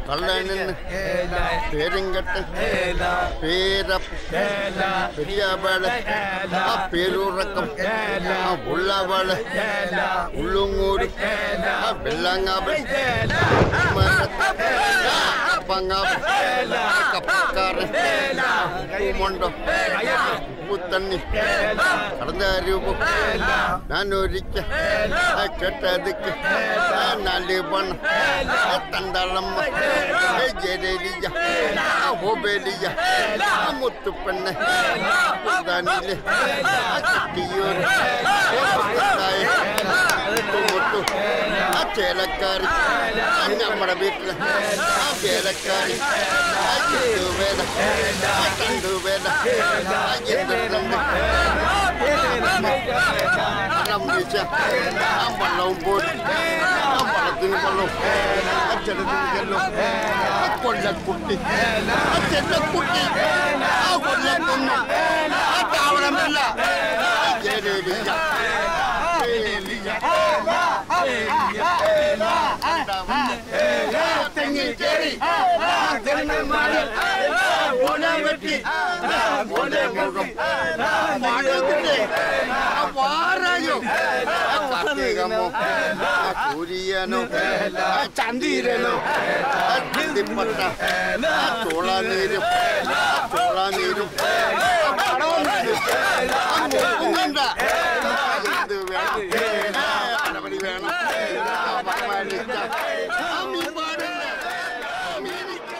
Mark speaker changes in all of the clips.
Speaker 1: കള്ളനെന്ന് പേരും കെട്ട് പേരപ്പ പെരിയാവാള് ആ പേരൂറക്കം ആ ഉള്ളവാള് ഉള്ളുങ്ങൂര് ആ വെള്ളാങ്ങാവ് കപ്പങ്ങാവ് കപ്പക്കാരൻ പൂമണ്ടോ പൂത്തണ്ണി കടന്ന രൂപം ഞാൻ ഒരിക്കൽ കേട്ടതുക്ക് നാല് പണം തണ്ടാളമ്മ ജരലിയ ഹോബേലിയ മുത്തുപ്പെണ്ണ പുതാനിലെ കിട്ടിയൂര് മുത്തു ആ ചേലക്കാരി നമ്മുടെ വീട്ടില് ആ ചേലക്കാരി വേല കണ്ടു വേല ആ വള്ളവും പോലും ആ വള്ളത്തിന് വള്ളവും ആ ചെലത്തിന് ചെല്ലും ആ കൊല്ലക്കുട്ടി ആ ചെല്ലക്കുട്ടി ആ കൊല്ലത്തൊന്നും ആ താവളമല്ല ജയദേവിയ തെങ്ങിൽ കയറി തെങ്ങന്മാര് ഓനെ വെട്ടി ഓനെ മുഖം മഴത്തിന്റെ വാരായോ കാർത്തികമോ സൂര്യനോ ചന്ദ്രനോ ചന്തിപ്പട്ട ചോളാനീരും ചോളാനീരും പടവും കണ്ട ഇത് വേണം നടപടി വേണം ഭഗവാനിച്ച അമ്മീ പാടില്ല അമീനിക്ക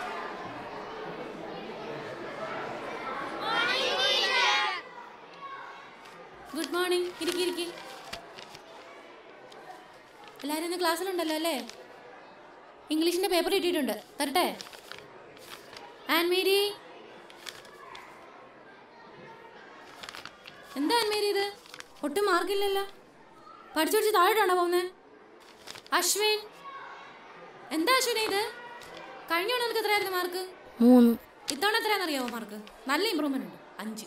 Speaker 2: ഗുഡ് മോർണിംഗ് ഇരിക്കി ഇരിക്കി എല്ലാവരും ഇന്ന് ക്ലാസ്സിലുണ്ടല്ലോ അല്ലേ ഇംഗ്ലീഷിന്റെ പേപ്പർ ഇട്ടിട്ടുണ്ട് തരട്ടെ ആൻ മേരി എന്താ ആൻ മേരി ഇത് ഒട്ടും മാർക്കില്ലല്ലോ പഠിച്ചു പഠിച്ച് താഴോട്ടാണോ പോകുന്നത് അശ്വിൻ എന്താ അശ്വിനെ ഇത് കഴിഞ്ഞ തവണ നിനക്ക് എത്രയായിരുന്നു മാർക്ക്
Speaker 3: മൂന്ന്
Speaker 2: ഇത്തവണ എത്രയാണെന്ന് അറിയാമോ മാർക്ക് നല്ല ഇമ്പ്രൂവ്മെന്റ് ഉണ്ട് അഞ്ച്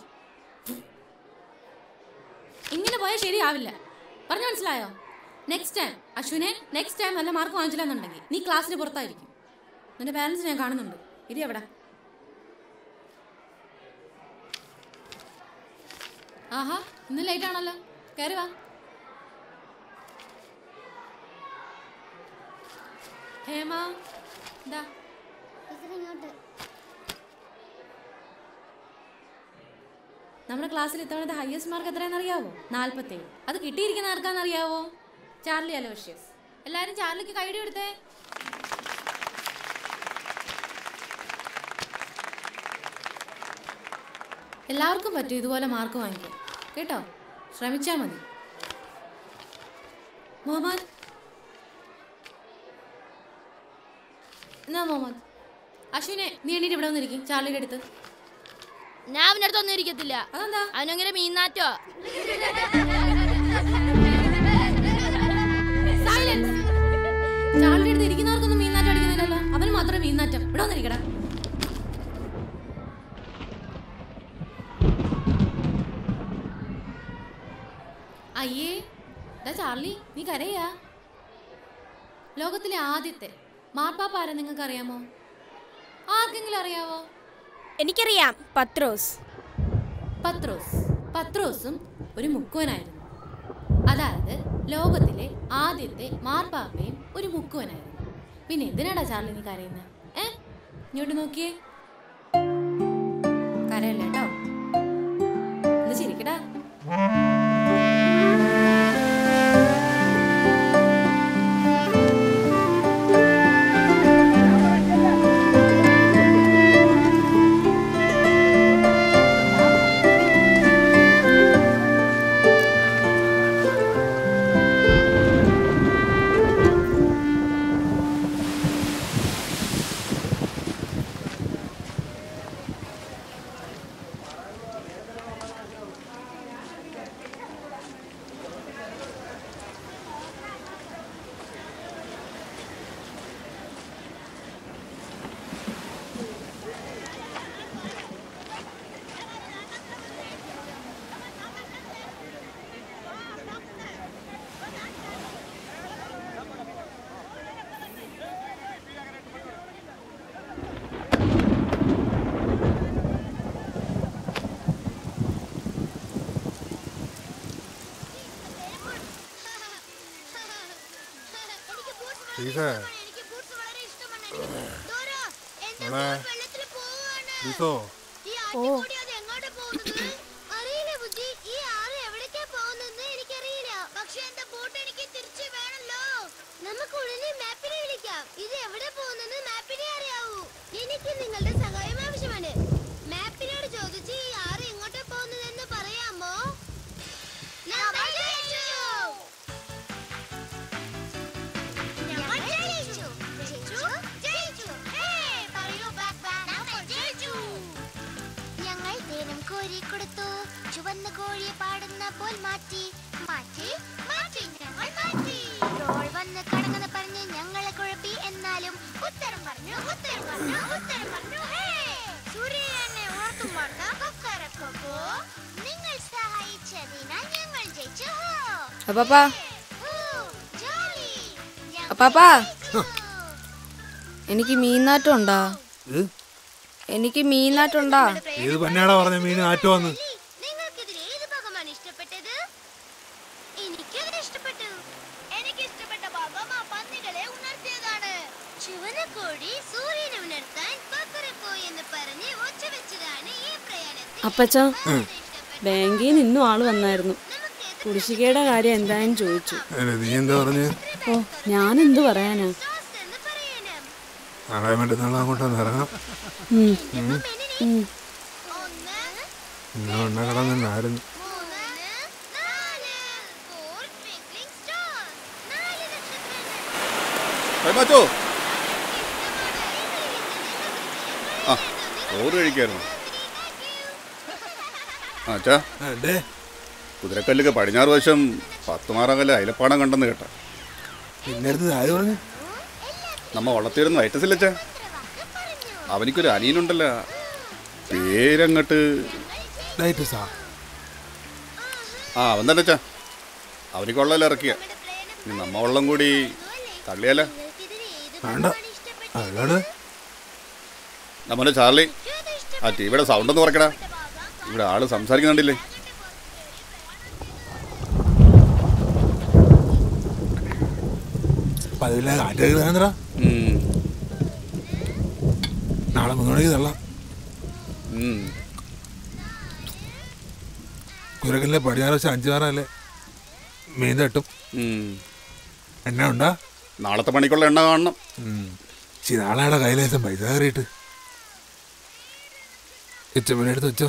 Speaker 2: ഇങ്ങനെ പോയാൽ ശരിയാവില്ല പറഞ്ഞു മനസ്സിലായോ നെക്സ്റ്റ് ടൈം അശ്വിനെ നെക്സ്റ്റ് ടൈം നല്ല മാർക്ക് വാങ്ങിച്ചില്ല എന്നുണ്ടെങ്കിൽ നീ ക്ലാസ്സിന് പുറത്തായിരിക്കും നിന്റെ പാരൻസ് ഞാൻ കാണുന്നുണ്ട് ഇരി എവിടെ ആഹാ ഇന്ന് ലേറ്റ് ആണല്ലോ കയറി വാ ഹേമ എന്താ നമ്മുടെ ക്ലാസ്സിൽ ഇത്തവണത്തെ ഹയസ്റ്റ് മാർക്ക് എത്രയാണെന്ന് അറിയാവോ നാല്പത്തേഴ് അത് കിട്ടിയിരിക്കുന്ന ആർക്കാന്ന് അറിയാവോ ചാർലി അലോഷ്യസ് എല്ലാരും ചാർലിക്ക് കൈഡി എടുത്തേ എല്ലാവർക്കും പറ്റും ഇതുപോലെ മാർക്ക് വാങ്ങിക്കാൻ കേട്ടോ ശ്രമിച്ചാൽ മതി മുഹമ്മദ് എന്നാ മുഹമ്മദ് അശ്വിനെ നീ എണ്ണീറ്റ് ഇവിടെ വന്നിരിക്കും ചാർലിയുടെ അടുത്ത്
Speaker 3: ഞാൻ അവൻ്റെ അടുത്ത് ഒന്നും ഇരിക്കത്തില്ല
Speaker 2: അതെന്താ
Speaker 3: അവനങ്ങനെ മീനാറ്റോ
Speaker 2: സൈലൻസ് ചാർലിയുടെ അടുത്ത് ഇരിക്കുന്നവർക്കൊന്നും മീനാറ്റം അടിക്കുന്നില്ലല്ലോ അവന് മാത്രമേ മീനാറ്റം ഇവിടെ വന്നിരിക്കടാ അയ്യേ ദാ ചാർലി നീ കരയാ ലോകത്തിലെ ആദ്യത്തെ മാർപ്പാപ്പ ആരാ നിങ്ങൾക്ക് അറിയാമോ ആർക്കെങ്കിലും അറിയാവോ
Speaker 3: എനിക്കറിയാം പത്രോസ്
Speaker 2: പത്രോസ് പത്രോസും ഒരു മുക്കുവനായിരുന്നു അതായത് ലോകത്തിലെ ആദ്യത്തെ മാർപ്പാപ്പയും ഒരു മുക്കുവനായിരുന്നു പിന്നെ എന്തിനാടാ ചാർലി നീ കരയുന്നത് ഏ ഇങ്ങോട്ട് നോക്കിയേ കരയല്ല കേട്ടോ ഒന്ന് ചിരിക്കടാ
Speaker 4: ലീസേ
Speaker 5: എനിക്ക് ബൂട്ട്സ് വളരെ ഇഷ്ടമാണ് ഡോറ എന്റെ
Speaker 4: മോളെ.
Speaker 5: ബൂട്ട് വെള്ളത്തിൽ പോവാണ്
Speaker 4: ലീസോ
Speaker 5: ഈ ആട്ടിൻകുട്ടി അത് എങ്ങോട്ടാ പോകുന്നത് അറിയില്ല ബുദ്ധി ഈ ആറ് എവിടേക്കാ പോകുന്നതെന്ന് എനിക്കറിയില്ല പക്ഷെ എന്റെ ബോട്ട് എനിക്ക് തിരിച്ചു വേണല്ലോ നമുക്ക് ഉടനെ മാപ്പിനെ വിളിക്കാം ഇത് എവിടെ പോകുന്നെന്ന് മാപ്പിനെ അറിയാവൂ എനിക്ക് നിങ്ങളുടെ സഹായം ആവശ്യമാണ് മാപ്പിനോട് ചോദിച്ച് ഈ ആറ് എങ്ങോട്ടാ പോകുന്നതെന്ന് പറയാമോ നമ്മൾ ജയിച്ചു! ഞങ്ങൾ ജയിച്ചു! ജയിച്ചു? ജയിച്ചു! ഹേയ്! പറയൂ, ബാക്ക് ബാക്ക്. നമ്മൾ ജയിച്ചു! ഞങ്ങൾ തേനും കോരി കൊടുത്തു ചുവന്ന കോഴിയെ പാടുന്ന പോൽ മാറ്റി മാറ്റി മാറ്റി ഞങ്ങൾ മാറ്റി ട്രോൾ വന്ന് കടങ്ങെന്ന് പറഞ്ഞ് ഞങ്ങളെ കുഴപ്പി എന്നാലും ഉത്തരം പറഞ്ഞു ഉത്തരം പറഞ്ഞു ഉത്തരം പറഞ്ഞു ഹേ! സൂര്യൻ എന്നെ ഉണർത്തും വാർത്ത കൊക്കരക്കൊക്കോ. നിങ്ങൾ സഹായിച്ചതിനാൽ ഞങ്ങൾ ജയിച്ചു ഹോ!
Speaker 6: അപ്പാപ്പാ
Speaker 5: ഹൂ! ജോലി! ഞങ്ങൾ
Speaker 6: അപ്പാപ്പാ
Speaker 5: ജയിച്ചു!
Speaker 6: എനിക്ക് മീനാട്ടം ഉണ്ടാ എനിക്ക് മീനാട്ടം ഉണ്ടാ
Speaker 4: ഏത് പന്നാടാ പറഞ്ഞ മീൻ ആറ്റുവന്ന്
Speaker 5: നിങ്ങൾക്കിതിൽ ഏത് ഭാഗമാണ് ഇഷ്ടപ്പെട്ടത് എനിക്കത് ഇഷ്ടപ്പെട്ടു എനിക്ക് ഇഷ്ടപ്പെട്ട ഭാഗം ആ പന്നികളെ ഉണർത്തിയതാണ് ചുവന്ന കോഴി സൂര്യനെ ഉണർത്താൻ കൊക്കരക്കോ എന്ന് പറഞ്ഞ് ഒച്ച വെച്ചതാണ് ഈ പ്രയാണത്തിൽ
Speaker 6: അപ്പച്ച
Speaker 5: വളരെ ഇഷ്ടപ്പെട്ടു.
Speaker 6: ബാങ്കിൽ നിന്ന് ഇന്നും ആള് വന്നായിരുന്നു
Speaker 5: നമുക്ക് എത്ര
Speaker 6: കുടിശ്ശികയുടെ കാര്യം എന്തായാലും ചോദിച്ചു
Speaker 4: നീ എന്താ പറഞ്ഞ്
Speaker 6: ഓ ഞാൻ എന്ത് പറയാനാ
Speaker 5: sauce എന്ന് പറയണം
Speaker 4: നാളെ മറ്റന്നാൾ അങ്ങോട്ടൊന്ന് ഇറങ്ങാം
Speaker 6: ഉം,
Speaker 5: മെനുവിന്
Speaker 6: ഉം.
Speaker 5: ഒന്ന്
Speaker 4: ഇന്ന് എണ്ണ കിടന്നായിരുന്നു
Speaker 5: മൂന്ന് നാല് ഫോർ twinkling stars നാല് നക്ഷത്രങ്ങൾ
Speaker 7: മാറ്റോ ആ ചോറ് കഴിക്കായിരുന്നു ആ അച്ഛാ
Speaker 4: അല്ലേ
Speaker 7: കുതിരക്കല്ലൊക്കെ പടിഞ്ഞാറ് വശം പത്തുമാറാകല്ല അയിലപ്പാടം കണ്ടെന്ന് കേട്ട
Speaker 4: പിന്നെ അടുത്ത് ആര് പറഞ്ഞു
Speaker 7: നമ്മ വള്ളത്തിരുന്ന് വയറ്റസില്ലച്ചാ അവനിക്കൊരു അനിയനുണ്ടല്ലോ പേരങ്ങട്ട്
Speaker 4: ഡയറ്റ് സാ
Speaker 7: ആ അവൻ തന്നെ അച്ഛാ അവനിക്ക് വെള്ളം ഇറക്കിയ ഇനി നമ്മ വെള്ളം കൂടി തള്ളിയല്ല
Speaker 4: വേണ്ട അതാണ്
Speaker 7: നമ്മുടെ ചാർലി ആ ടി വിയുടെ സൗണ്ട് ഒന്ന് കുറയ്ക്കടാ ഇവിടെ ആള് സംസാരിക്കുന്നുണ്ടില്ലേ
Speaker 4: പതിവില്ല കാറ്റ് കയറാന്നടാ
Speaker 7: ഉം.
Speaker 4: നാളെ മൂന്ന് മണിക്ക് തള്ളാം
Speaker 7: ഉം.
Speaker 4: കുരക്കല്ലേ പടിഞ്ഞാറ് വശം അഞ്ചു മാറല്ലേ മീൻ തട്ടും
Speaker 7: ഉം.
Speaker 4: എണ്ണ ഉണ്ടാ
Speaker 7: നാളത്തെ പണിക്കുള്ള എണ്ണ കാണണം
Speaker 4: ചി നാളെയുടെ കയ്യിലേശം പൈസ കയറിയിട്ട് ഇച്ചമ്മനെ എടുത്ത് വെച്ചോ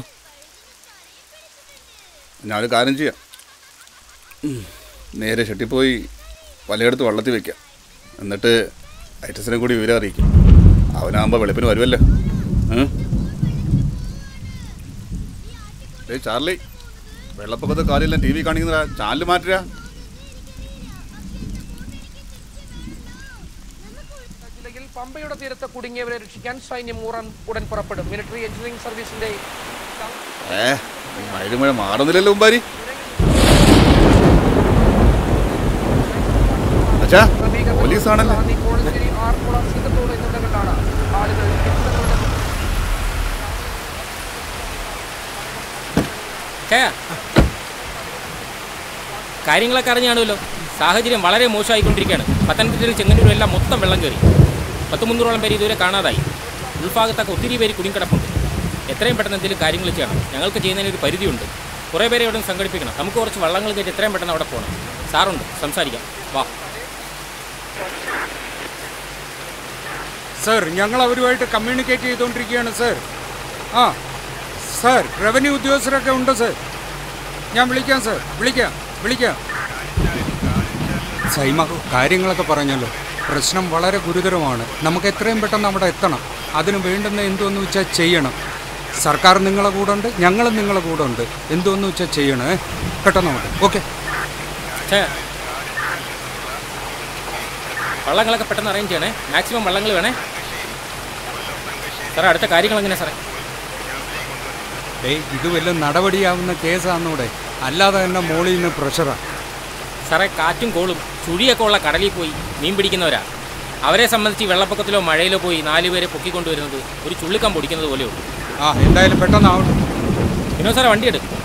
Speaker 7: ഞാനൊരു കാര്യം ചെയ്യാം ഉം. നേരെ ഷെട്ടിൽ പോയി വലയെടുത്ത് വള്ളത്തിൽ വെക്കാം എന്നിട്ട് ഐറ്റസിനെ കൂടി വിവരം അറിയിക്കും അവനാകുമ്പോൾ വെളുപ്പിന് വരുമല്ലോ ഉം. ഏയ് ചാർലി വെള്ളപ്പൊക്കത്തെ കാര്യമെല്ലാം ടി വി കാണിക്കുന്ന ചാനൽ മാറ്റുക
Speaker 8: ജില്ലയിൽ പമ്പയുടെ തീരത്ത് കുടുങ്ങിയവരെ രക്ഷിക്കാൻ സൈന്യം ഉറൻ ഉടൻ പുറപ്പെടും മിലിറ്ററി എഞ്ചിനീയറിംഗ് സർവീസിന്റെ
Speaker 7: ഏ ഈ മഴ മാറുന്നില്ലല്ലോ മുമ്പാരി അച്ഛാ പോലീസാണല്ലോ
Speaker 8: റാന്നി, കോഴഞ്ചേരി, ആറന്മുള, സിംഗത്തൂർ എന്നിവിടങ്ങളിലാണ് ആളുകൾ രക്ഷപ്പെടുന്നത്.
Speaker 9: ചേ കാര്യങ്ങളൊക്കെ അറിഞ്ഞാണല്ലോ സാഹചര്യം വളരെ മോശമായിക്കൊണ്ടിരിക്കുകയാണ് പത്തനംതിട്ടയിൽ ചെങ്ങന്നൂരും എല്ലാം മൊത്തം വെള്ളം കയറി പത്ത് മുന്നൂറോളം പേര് ഇതുവരെ കാണാതായി ഉൾഭാഗത്തൊക്കെ ഒത്തിരി പേര് കുടുങ്ങിക്കിടപ്പുണ്ട് എത്രയും പെട്ടെന്ന് എന്തെങ്കിലും കാര്യങ്ങൾ ചെയ്യണം ഞങ്ങൾക്ക് ചെയ്യുന്നതിന് ഒരു പരിധിയുണ്ട് കുറേ പേരെ ഇവിടെ സംഘടിപ്പിക്കണം നമുക്ക് കുറച്ച് വള്ളങ്ങൾ കയറ്റി എത്രയും പെട്ടെന്ന് അവിടെ പോകണം സാറുണ്ട് സംസാരിക്കാം വാ
Speaker 10: സർ ഞങ്ങൾ അവരുമായിട്ട് കമ്മ്യൂണിക്കേറ്റ് ചെയ്തുകൊണ്ടിരിക്കുകയാണ് സർ ആ സർ റവന്യൂ ഉദ്യോഗസ്ഥരൊക്കെ ഉണ്ട് സർ ഞാൻ വിളിക്കാം സർ വിളിക്കാം വിളിക്കാം സൈമ കാര്യങ്ങളൊക്കെ പറഞ്ഞല്ലോ പ്രശ്നം വളരെ ഗുരുതരമാണ് നമുക്ക് എത്രയും പെട്ടെന്ന് അവിടെ എത്തണം അതിന് വേണ്ടുന്ന എന്തോന്ന് വെച്ചാൽ ചെയ്യണം സർക്കാർ നിങ്ങളെ കൂടെ ഉണ്ട് ഞങ്ങളും നിങ്ങളെ കൂടെ ഉണ്ട് എന്തോന്ന് വെച്ചാൽ ചെയ്യണേ പെട്ടെന്ന് അങ്ങോട്ട് ഓക്കെ
Speaker 9: ചേ വള്ളങ്ങളൊക്കെ പെട്ടെന്ന് അറേഞ്ച് ചെയ്യണേ മാക്സിമം വള്ളങ്ങൾ വേണേ സാറേ അടുത്ത കാര്യങ്ങൾ എങ്ങനെയാണ് സാറേ
Speaker 10: ഡേയ് ഇത് വല്ല നടപടിയാവുന്ന കേസാന്നൂടെ അല്ലാതെ തന്നെ മോളിൽ നിന്ന് പ്രഷറാണ്
Speaker 9: സാറേ കാറ്റും കോളും ചുഴിയൊക്കെ ഉള്ള കടലിൽ പോയി മീൻ പിടിക്കുന്നവരാ അവരെ സംബന്ധിച്ച് ഈ വെള്ളപ്പൊക്കത്തിലോ മഴയിലോ പോയി നാല് പേരെ പൊക്കിക്കൊണ്ടുവരുന്നത് ഒരു ചുള്ളിക്കം പൊടിക്കുന്നത് പോലെയുള്ളൂ
Speaker 10: ആ എന്തായാലും പെട്ടെന്നാവട്ടെ
Speaker 9: വിനോദ് സാറേ വണ്ടി എടുക്കും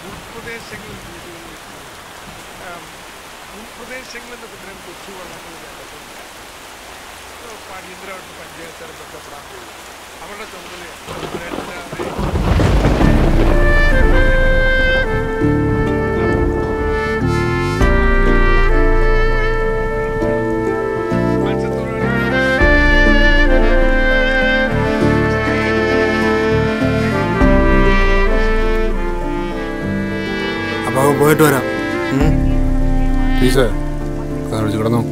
Speaker 11: ഉൾപ്രദേശങ്ങളിൽ വീടുകളിൽ ആം, ഉൾപ്രദേശങ്ങളിൽ നിന്ന് പിന്നെ കൊച്ചു വള്ളങ്ങൾ വേണ്ടതുണ്ട് അടിയന്തരമായിട്ട് പഞ്ചായത്തുകാരെ ബന്ധപ്പെടാൻ കഴിയും അവരുടെ ചുമതലയാണ് അവരല്ലാതെ
Speaker 4: അപ്പൊ പോയിട്ട് വരാം ടീച്ചർ വിളിച്ച് കിടന്നു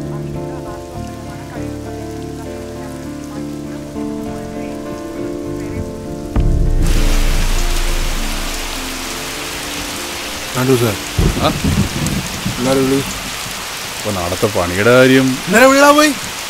Speaker 4: കണ്ടു സാർ
Speaker 7: ആ
Speaker 4: എല്ലാവരും വിളി
Speaker 7: അപ്പോൾ നാളത്തെ പണിയുടെ കാര്യം
Speaker 4: ഇന്നലെ വിളിടാ പോയി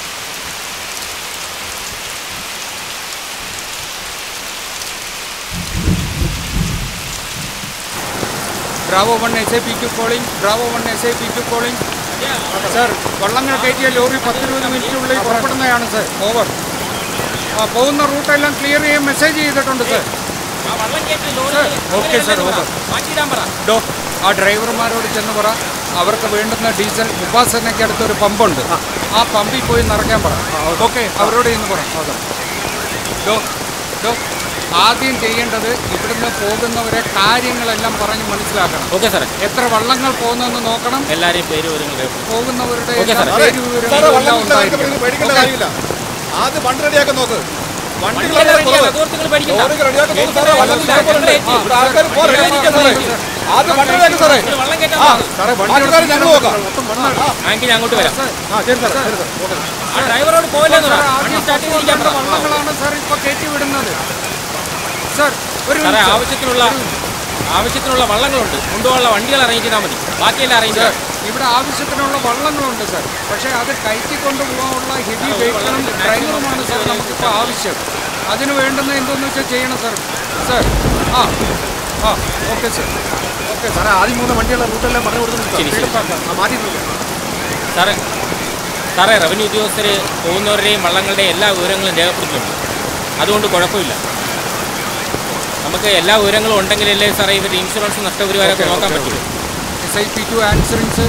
Speaker 10: bravo one S I P Q calling bravo one S I P Q calling sir വള്ളങ്ങൾ കയറ്റിയ ലോറി പത്തിരുപത് മിനിറ്റിനുള്ളിൽ പുറപ്പെടുന്നതാണ് സർ ഓവർ ആ പോകുന്ന റൂട്ടെല്ലാം ക്ലിയർ ചെയ്യാൻ മെസ്സേജ് ചെയ്തിട്ടുണ്ട് സർ
Speaker 9: ആ വള്ളം കയറ്റി ലോറി
Speaker 10: ഓക്കെ സർ ഓവർ
Speaker 9: മാറ്റിയിടാൻ പറ
Speaker 10: ഡോ ആ ഡ്രൈവർമാരോട് ചെന്ന് പറ അവർക്ക് വേണ്ടുന്ന ഡീസൽ ഉപാസനയ്ക്ക് അടുത്തൊരു പമ്പുണ്ട് ആ പമ്പിൽ പോയി നിറയ്ക്കാൻ പറ ഓക്കെ അവരോട് ചെന്ന് പറ ഡോ ഡോ ആദ്യം ചെയ്യേണ്ടത് ഇവിടുന്ന് പോകുന്നവരെ കാര്യങ്ങളെല്ലാം പറഞ്ഞ് മനസ്സിലാക്കണം
Speaker 9: ഓക്കെ സാറേ
Speaker 10: എത്ര വള്ളങ്ങൾ പോകുന്നെന്ന് നോക്കണം
Speaker 9: എല്ലാവരെയും പേര് വിവരങ്ങൾ രേഖപ്പെടുത്തും.
Speaker 10: പോകുന്നവരുടെ
Speaker 9: ഓക്കെ
Speaker 10: എല്ലാം
Speaker 9: സാറേ.
Speaker 10: പേര് വിവരങ്ങളും എല്ലാം ഉണ്ടായിരിക്കണം.
Speaker 7: പേടിക്കേണ്ട
Speaker 10: ഓക്കെ?
Speaker 7: കാര്യമില്ല ആദ്യം വണ്ടി റെഡിയാക്കാൻ നോക്ക്
Speaker 9: വണ്ടികളെ റെഡിയാക്കാം, അതോർത്തുകൾ പേടിക്കണ്ട.
Speaker 7: ഇവിടെ ആൾക്കാർ പോകാൻ റെഡിയായിരിക്കാം സാറേ ആദ്യം വണ്ടി റെഡിയാക്കും സാറേ
Speaker 9: നിങ്ങൾ വള്ളം കയറ്റാൻ
Speaker 7: ആ
Speaker 9: പറ.
Speaker 7: സാറേ വണ്ടി കാര്യം ഞങ്ങൾ നോക്കാം
Speaker 9: ആ, എങ്കിൽ ഞാൻ അങ്ങോട്ട് വരാം
Speaker 7: ആ ശരി സാറേ ശരി സാർ ഓക്കെ
Speaker 9: ആ ഡ്രൈവറോട് പോയില്ലെന്ന് പറ
Speaker 10: സാർ,
Speaker 9: വണ്ടി
Speaker 10: ആദ്യം
Speaker 9: സ്റ്റാർട്ട് ചെയ്തിരിക്കാൻ പറ
Speaker 10: വള്ളങ്ങളാണ് സാർ ഇപ്പൊ കയറ്റി വിടുന്നത് സാർ ഒരു
Speaker 9: സാറേ
Speaker 10: മിനിറ്റ്.
Speaker 9: ആവശ്യത്തിനുള്ള ആവശ്യത്തിനുള്ള വള്ളങ്ങളുണ്ട് കൊണ്ടുപോകാനുള്ള വണ്ടികൾ അറേഞ്ച് ചെയ്താൽ മതി ബാക്കിയെല്ലാം അറേഞ്ച്
Speaker 10: സാർ,
Speaker 9: ചെയ്യാം
Speaker 10: ഇവിടെ ആവശ്യത്തിനുള്ള വള്ളങ്ങളുണ്ട് സാർ പക്ഷേ അത് കയറ്റി കൊണ്ടുപോകാനുള്ള ഹെവി വെഹിക്കിളും ഡ്രൈവറുമാണ് സാർ നമുക്കിപ്പോൾ ആവശ്യം അതിന് വേണ്ടുന്ന എന്തോന്ന് വെച്ചാൽ ചെയ്യണം സാർ സാർ ആ ആ ഓക്കെ സാർ
Speaker 7: ഓക്കെ സാറേ ആദ്യം മൂന്ന് വണ്ടിയുള്ള റൂട്ടെല്ലാം പറഞ്ഞു കൊടുക്കുന്നുണ്ട്
Speaker 9: ശരി, ശരി.
Speaker 7: ആ മാറ്റിയിട്ടുണ്ട്
Speaker 9: സാറേ സാറേ റവന്യൂ ഉദ്യോഗസ്ഥർ പോകുന്നവരുടെയും വള്ളങ്ങളുടെയും എല്ലാ വിവരങ്ങളും രേഖപ്പെടുത്തുന്നുണ്ട് അതുകൊണ്ട് കുഴപ്പമില്ല നമുക്ക് എല്ലാ വിവരങ്ങളും ഉണ്ടെങ്കിലല്ലേ സാറേ ഇവരുടെ ഇൻഷുറൻസ് നഷ്ടപരിഹാരമൊക്കെ നോക്കാൻ പറ്റുള്ളൂ
Speaker 10: S I P two answerings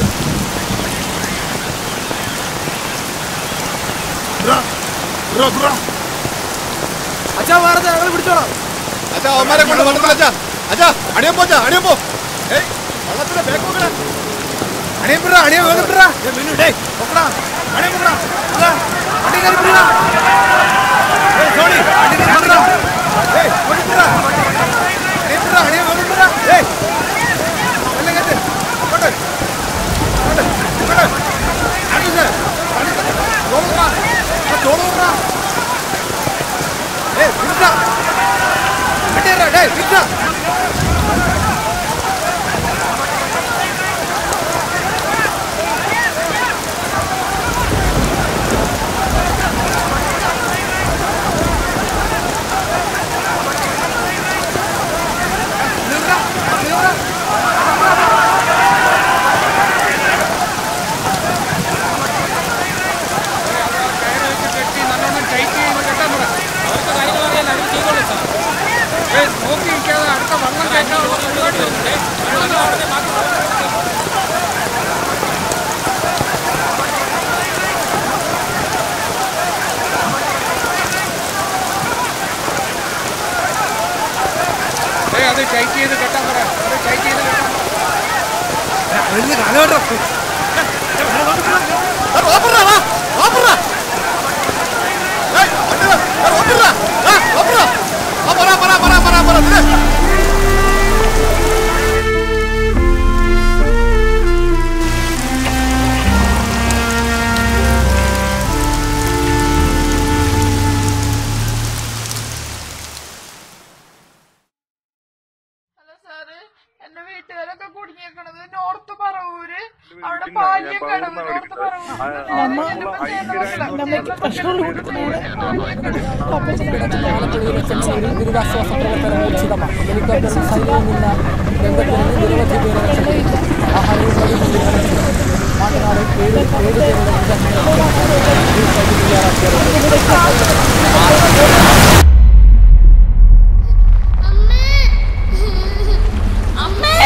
Speaker 1: അച്ഛാ വാർത്ത ഞങ്ങൾ പിടിച്ചോളാം
Speaker 7: അച്ഛാ അവന്മാരെ കൊണ്ട് വള്ളത്തിൽ അച്ഛാ അച്ഛാ അണിയം പോ അച്ഛാ അണിയം പോ ഏയ് വള്ളത്തിന്റെ ബാക്ക് നോക്കണേ
Speaker 1: അണിയം പിടാ അണിയം വേഗം പിടാ മിന്നു ഡേ നോക്കടാ അണിയം പിടാ പിടാ വണ്ടി കയറി പിടാ ഏയ് സോണി വണ്ടി കയറി പിടാ ഏയ് ഓടി പിടാ അണിയം പിടാ അണിയം വേഗം പിടാ ഏയ് വെള്ളം കയറ്റ് അങ്ങോട്ട് അങ്ങോട്ട് അങ്ങോട്ട് അടി സാർ അടി ചോറ് പിടാ ആ ചോറ് പിടാ ഏയ് പിടിച്ചാ വണ്ടി കയറാ ഡേയ് പിടിച്ചാ
Speaker 10: കയറ് വെച്ച് കെട്ടി നല്ലോണം ടൈറ്റ് ചെയ്ത് കെട്ടാൻ പറ
Speaker 9: അവർക്ക് കാര്യങ്ങൾ അറിയാൻ അവർ ചെയ്തോളൂ സാർ
Speaker 10: ഏയ് നോക്കിയിരിക്കാതെ അടുത്ത വള്ളം കയറ്റാനുള്ള പരിപാടി
Speaker 9: ഏ, വെള്ളം അവിടെ ബാക്കി
Speaker 10: ഏയ് അത് ടൈറ്റ് ചെയ്ത് കെട്ടാൻ പറ അത് ടൈറ്റ് ചെയ്ത് കെട്ടാൻ പറ
Speaker 1: വലിയ കാലഘട്ടം
Speaker 7: ഓപ്പറാ വാ ഓപ്പറാ ഏയ് വണ്ടി ഓപ്പറാ ആ ഓപ്പറാ ആ പറ പറ പറ പറ പറ ഇതില്
Speaker 12: ഹലോ സാറ് എന്റെ വീട്ടുകാരൊക്കെ കുടുങ്ങിയേക്കണത് നോർത്ത് പറവൂര് അവിടെ പാല്യം കടവ് നോർത്ത്
Speaker 13: ദുരിതാശ്വാസ പ്രവർത്തനങ്ങൾ വിശദമാണ് ഹെലികോപ്റ്റർ സൈന്യവും നിന്ന് രംഗത്ത് നിന്ന് നിരവധി പേരെ രക്ഷപ്പെടുത്തി ആഹാരവും വെള്ളവും രക്ഷപ്പെട്ടു മാട്ടനാട് ഏഴ് ഏഴ് പേരുടെ
Speaker 5: അമ്മേ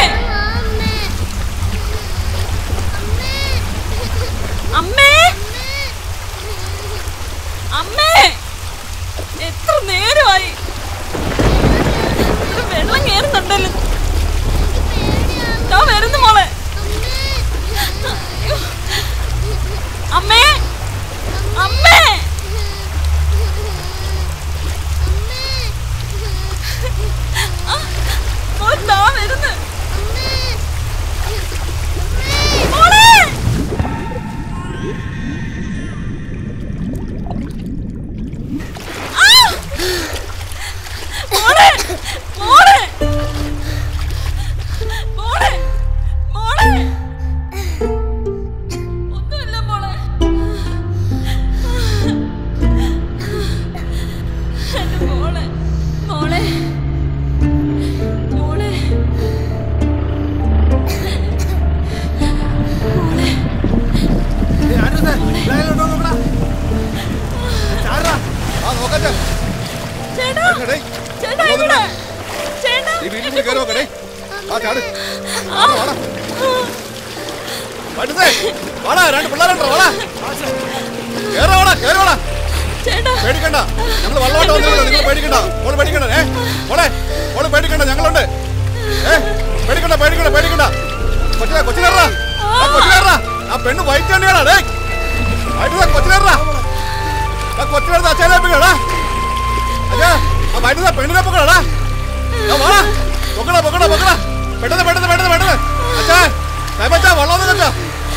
Speaker 7: പഠിത്തേ വാടാ രണ്ട് പിള്ളേരുണ്ടോ വാടാ കേറോ വാടാ കേറോ വാടാ പേടിക്കണ്ട ഞങ്ങൾ വള്ളമായിട്ട് വന്നില്ല നിങ്ങൾ പേടിക്കണ്ട മോള് പേടിക്കണ്ട ഏ മോളെ മോള് പേടിക്കണ്ട ഞങ്ങളുണ്ട് ഏ പേടിക്കണ്ട പേടിക്കണ്ട പേടിക്കണ്ട കൊച്ചിനെ കൊച്ചിനേറാ ആ കൊച്ചിനേറാ ആ പെണ്ണ് വൈറ്റ് തന്നെയാടാ ഡേ വൈറ്റ് കൊച്ചിനേറാ ആ കൊച്ചിനേറ അച്ഛനെ പിക്കടാ അച്ഛാ ആ വൈറ്റ് പെണ്ണിനെ പൊക്കടാ ആ വാടാ പൊക്കടാ പൊക്കടാ പൊക്കടാ പെട്ടെന്ന് പെട്ടെന്ന് പെട്ടെന്ന് പെട്ടെന്ന് അച്ഛാ സാഹിബച്ചാ വള്ളം ഒന്ന് കച്ചാ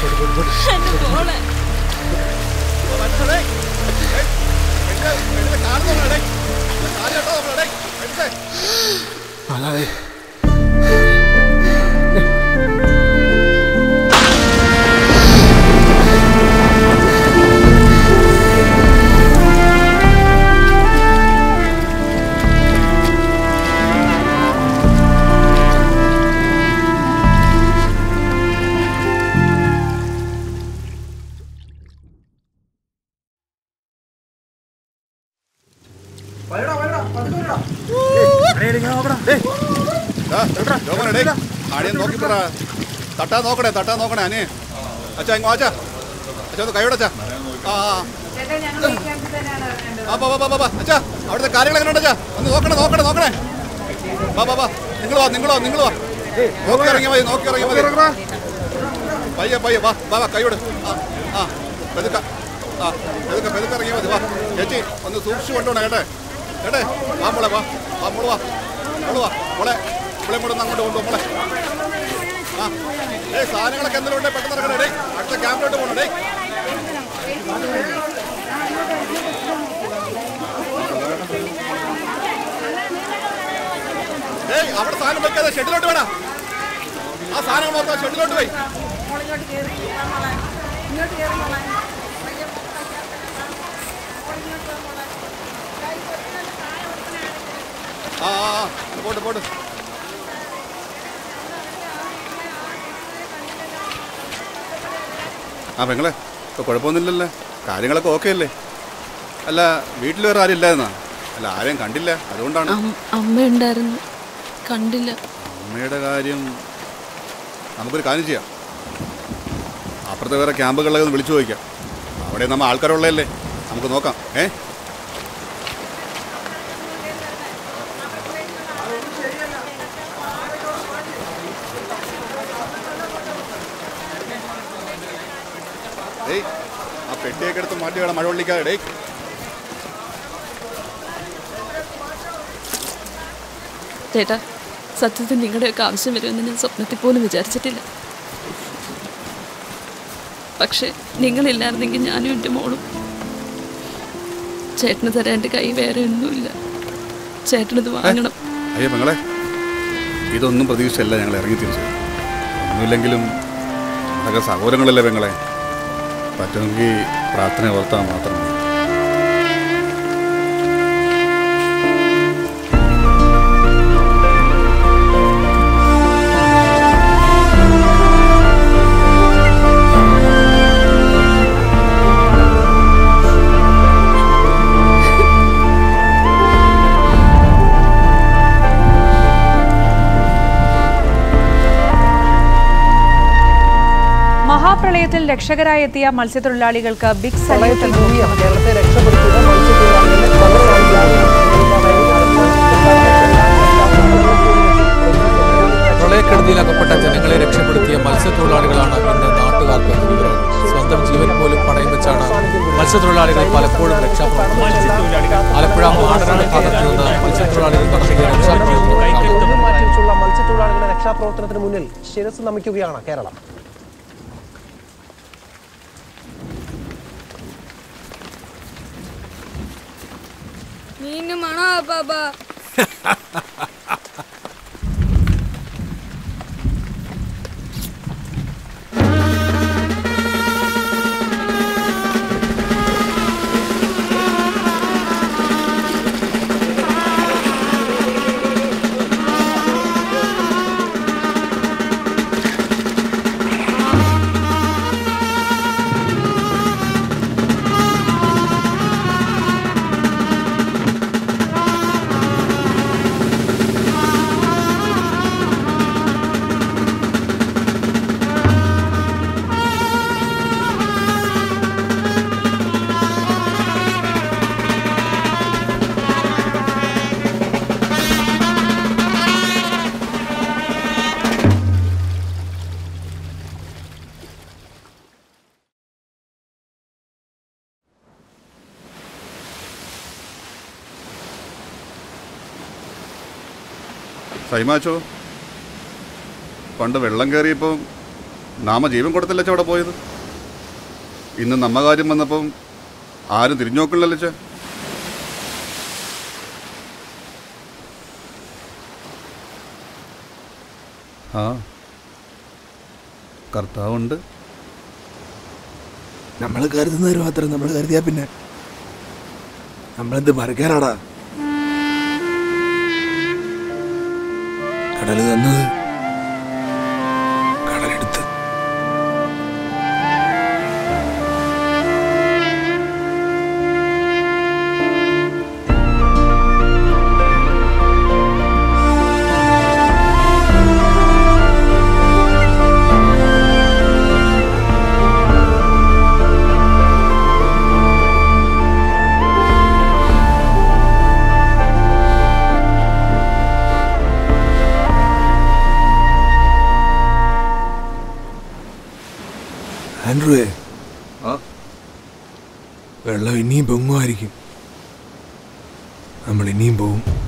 Speaker 4: അല്ലാതെ
Speaker 7: ആടിയെ നോക്കിപ്പോടാ തട്ടാ നോക്കണേ തട്ടാ നോക്കണേ അനേ അച്ഛാ ഇങ്ങോ അച്ഛാ അച്ഛാ ഒന്ന് കൈയോടച്ചാ ആ ആ ആ ബാ ബാ ബാ ബാ അച്ഛാ അവിടുത്തെ കാര്യങ്ങൾ എങ്ങനെ അച്ഛാ ഒന്ന് നോക്കണേ നോക്കണേ നോക്കണേ ബാ ബാ ബാ നിങ്ങൾ വാ നിങ്ങൾ വാ നിങ്ങൾ വാ നോക്കി ഇറങ്ങിയാൽ മതി നോക്കി ഇറങ്ങിയാൽ മതി പയ്യെ പയ്യെ വാ വാ വാ കൈയോട് ആ ആ പെതുക്ക ആ പെതുക്ക പെതുക്ക ഇറങ്ങിയാൽ മതി വാ ചേച്ചി ഒന്ന് സൂക്ഷിച്ചു കൊണ്ടുപോണേ കേട്ടെ കേട്ടെ വാ മോളെ വാ വാ മോള് വാ മോള് വാ മോളെ ഇവിടെ കൂടെ ഒന്ന് അങ്ങോട്ട് കൊണ്ടുപോ മോളെ ആ ഏയ് സാധനങ്ങളൊക്കെ എന്തെങ്കിലും ഉണ്ടെങ്കിൽ പെട്ടെന്ന് ഇറങ്ങണേ ഡേ അടുത്ത ക്യാമ്പിലോട്ട് പോകണം ഡേ ഏയ് അവിടെ സാധനം വെക്കാതെ ഷെഡിലോട്ട് വേണം ആ സാധനങ്ങൾ മൊത്തം ഷെഡിലോട്ട് പോയി ആ ആ ആ, പോട്ട് പോട്ട് ആ പെങ്ങളെ ഇപ്പൊ കുഴപ്പമൊന്നുമില്ലല്ലേ കാര്യങ്ങളൊക്കെ ഓക്കെ അല്ലേ അല്ല വീട്ടിൽ വേറെ ആരും ഇല്ലായിരുന്നാ അല്ല ആരെയും കണ്ടില്ല അതുകൊണ്ടാണ്
Speaker 6: അം- അമ്മ ഉണ്ടായിരുന്നു കണ്ടില്ല
Speaker 7: അമ്മയുടെ കാര്യം നമുക്കൊരു കാര്യം ചെയ്യാം അപ്പുറത്തെ വേറെ ക്യാമ്പുകളിലൊക്കെ ഒന്ന് വിളിച്ചു ചോദിക്കാം അവിടെ നമ്മൾ ആൾക്കാരുള്ളതല്ലേ നമുക്ക് നോക്കാം ഏ ഡേയ് ആ പെട്ടിയൊക്കെ എടുത്ത് മാറ്റി വേണം മഴ കൊള്ളിക്കാതെ ഡേയ്
Speaker 6: ചേട്ടാ സത്യത്തിൽ നിങ്ങളുടെയൊക്കെ ആവശ്യം വരുമെന്ന് ഞാൻ സ്വപ്നത്തിൽ പോലും വിചാരിച്ചിട്ടില്ല പക്ഷേ നിങ്ങളില്ലായിരുന്നെങ്കിൽ ഞാനും എൻ്റെ മോളും ചേട്ടന് തരാൻ എൻ്റെ കൈ വേറെ ഒന്നുമില്ല ചേട്ടനത് വാങ്ങണം
Speaker 7: അയ്യോ പെങ്ങളെ ഇതൊന്നും പ്രതീക്ഷയല്ല ഞങ്ങൾ ഇറങ്ങി തിരിച്ചത് ഒന്നുമില്ലെങ്കിലും അതൊക്കെ സഹോദരങ്ങളല്ലേ പെങ്ങളെ പറ്റുമെങ്കിൽ പ്രാർത്ഥന ഓർത്താൽ മാത്രം മതി.
Speaker 14: മഹാപ്രളയത്തിൽ രക്ഷകരായി എത്തിയ മത്സ്യത്തൊഴിലാളികൾക്ക് ബിഗ്
Speaker 13: പ്രളയത്തിൽ
Speaker 14: സല്യൂട്ട്
Speaker 13: മുങ്ങിയ കേരളത്തെ രക്ഷപ്പെടുത്തിയ മത്സ്യത്തൊഴിലാളികളുടെ പ്രളയക്കെടുതിയിലകപ്പെട്ട ജനങ്ങളെ രക്ഷപ്പെടുത്തിയ മത്സ്യത്തൊഴിലാളികളാണ് ഇന്ന് നാട്ടുകാർക്ക് വിവരം സ്വന്തം ജീവൻ പോലും പണയം വെച്ചാണ് മത്സ്യത്തൊഴിലാളികൾ പലപ്പോഴും രക്ഷാപ്രവർത്തനം ആലപ്പുഴ മാടനാട് ഭാഗത്ത് നിന്ന് മത്സ്യത്തൊഴിലാളികൾ നടത്തിയ രക്ഷാപ്രവർത്തനം
Speaker 15: മാറ്റി വെച്ചുള്ള മത്സ്യത്തൊഴിലാളികളുടെ രക്ഷാപ്രവർത്തനത്തിന് മുന്നിൽ ശിരസ് നമിക്കുകയാണ് കേരളം
Speaker 3: മീന് മണോ ബാബാ
Speaker 15: ആ
Speaker 7: സൈമാച്ചോ പണ്ട് വെള്ളം കയറിയപ്പോൾ നാമ ജീവൻ കൊടുത്തല്ലേ അവിടെ പോയത് ഇന്ന് നമ്മ കാര്യം വന്നപ്പം ആരും തിരിഞ്ഞു നോക്കില്ലല്ലോ ചേ ആ കർത്താവുണ്ട്
Speaker 4: നമ്മൾ കരുതുന്നവർ മാത്രം നമ്മൾ കരുതിയാ പിന്നെ നമ്മളെന്ത് മറിക്കാനാടാ കടല് തന്നത് കടലെടുത്ത് ആൻഡ്രുവേ വെള്ളം ഇനിയും പൊങ്ങുമായിരിക്കും നമ്മൾ ഇനിയും പോവും